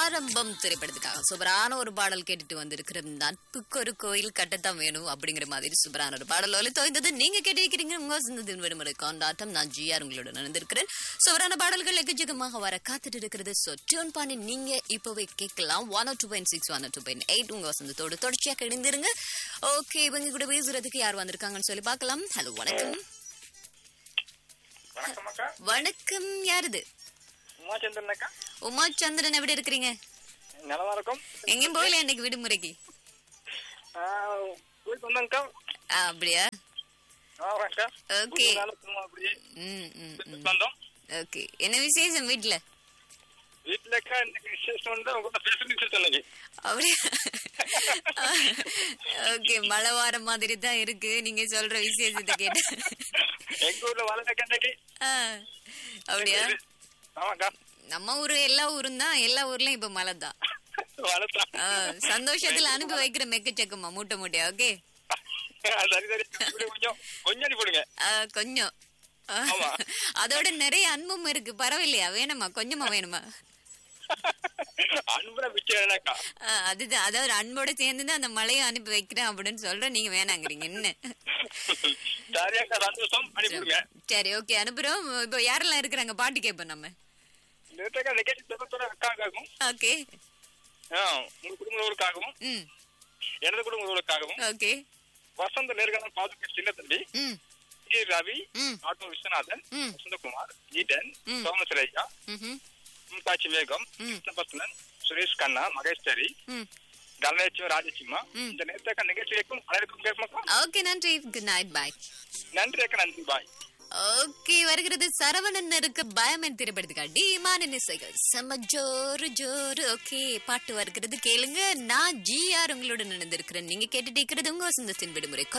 ஆரம்பம் திரைப்படத்துக்காக சூப்பரான ஒரு பாடல் கேட்டுட்டு வந்திருக்கிற நட்புக்கு ஒரு கோயில் கட்டத்தான் வேணும் அப்படிங்கிற மாதிரி சூப்பரான ஒரு பாடல் ஒலி தோய்ந்தது நீங்க கேட்டிருக்கிறீங்க உங்க சிந்தத்தின் விடுமுறை கொண்டாட்டம் நான் ஜிஆர் உங்களோட நடந்திருக்கிறேன் சூப்பரான பாடல்கள் எக்கச்சக்கமாக வர காத்துட்டு இருக்கிறது ஸோ டியூன் பண்ணி நீங்க இப்போவே கேட்கலாம் one two point six one two point eight உங்க வசந்தத்தோடு தொடர்ச்சியாக இணைந்திருங்க ஓகே இவங்க கூட பேசுறதுக்கு யார் வந்திருக்காங்கன்னு சொல்லி பார்க்கலாம் ஹலோ வணக்கம் வணக்கம் அக்கா வணக்கம் யாருது உமாச்சந்திரன் அக்கா உமா சந்திரன் எப்படி இருக்கிறீங்க நலமா இருக்கும் எங்கேயும் போகல இன்னைக்கு விடுமுறைக்கு போயிட்டு வந்தேங்க்கா ஆ, அப்படியா ஆமாக்கா Okay. ஒரு நாள் சும்மா அப்படியே ம் ம் ம் சுத்திட்டு வந்தோம் ஓகே என்ன விசேஷம் வீட்ல வீட்டுல அக்கா இன்னைக்கு விசேஷம் வந்து உங்கள்கிட்ட பேசுறது விசேஷம் இன்னைக்கு அப்படியா ஓகே மழை வார மாதிரி தான் இருக்கு நீங்க சொல்ற விசேஷத்தை கேட்டு எங்க ஊர்ல வளர்க்க இன்னைக்கு ஆ, அப்படியா ஆமாக்கா நம்ம ஊரு எல்லா ஊரும் தான் எல்லா ஊர்லயும் இப்ப மழை தான் வளர்த்தா ஆ, சந்தோஷத்துல அனுப்பி வைக்கிற மெக்கச்சக்கமா மூட்டை மூட்டையா ஓகே சரி சரி இப்படி கொஞ்சம் கொஞ்சம் அடி போடுங்க கொஞ்சம் ஆ, ஆமா. அதோட நிறைய அன்பும் இருக்கு பரவாயில்லையா வேணுமா கொஞ்சமா வேணுமா அன்புல மிச்சம்க்கா ஆ, அதுதான் அதாவது அன்போட சேர்ந்து தான் அந்த மழையை அனுப்பி வைக்கிறேன் அப்படின்னு சொல்ற நீங்க வேணாங்கிறீங்க என்ன சரி அக்கா சந்தோஷம் அனுப்பிடுங்க சரி ஓகே அனுப்புறோம் இப்போ யாரெல்லாம் இருக்கிறாங்க பாட்டு கேட்போம் நம்ம நேற்றக்கா நிகழ்ச்சி தொடர்போட அக்காக்காகவும் ஓகே ஆ, உங்க குடும்பங்களுக்காகவும் ம் எனது குடும்பங்களுக்காகவும் ஓகே வசந்த நேர்காணல் பாதுகா சின்ன தம்பி ம் கே ரவி ம் ஆட்டோ விஸ்வநாதன் ம். வசந்தகுமார் ஈடன் ம். சோமசுரையா ம்ஹும், மும்தாட்சி மேகம் ம். கிருஷ்ணபத்மன் சுரேஷ் கண்ணா மகேஸ்வரி ம் தனலட்சுமி ராஜசிம்மா ம். இந்த நேரத்தக்க நிகழ்ச்சிக்கும் அனைவருக்கும் கேட்கலாம் ஓகே நன்றி குட் நைட் பாய் நன்றி அக்கா நன்றி பாய் ஓகே வருகிறது சரவணன் இருக்கு பயமன் திரைப்படத்துக்கா டிமான இசைகள் செம்ம ஜோரு ஜோரு ஓகே பாட்டு வருகிறது கேளுங்க நான் ஜிஆர் உங்களோட நடந்திருக்கிறேன் நீங்க கேட்டுட்டு இருக்கிறது உங்க வசந்தத்தின் விடுமுறை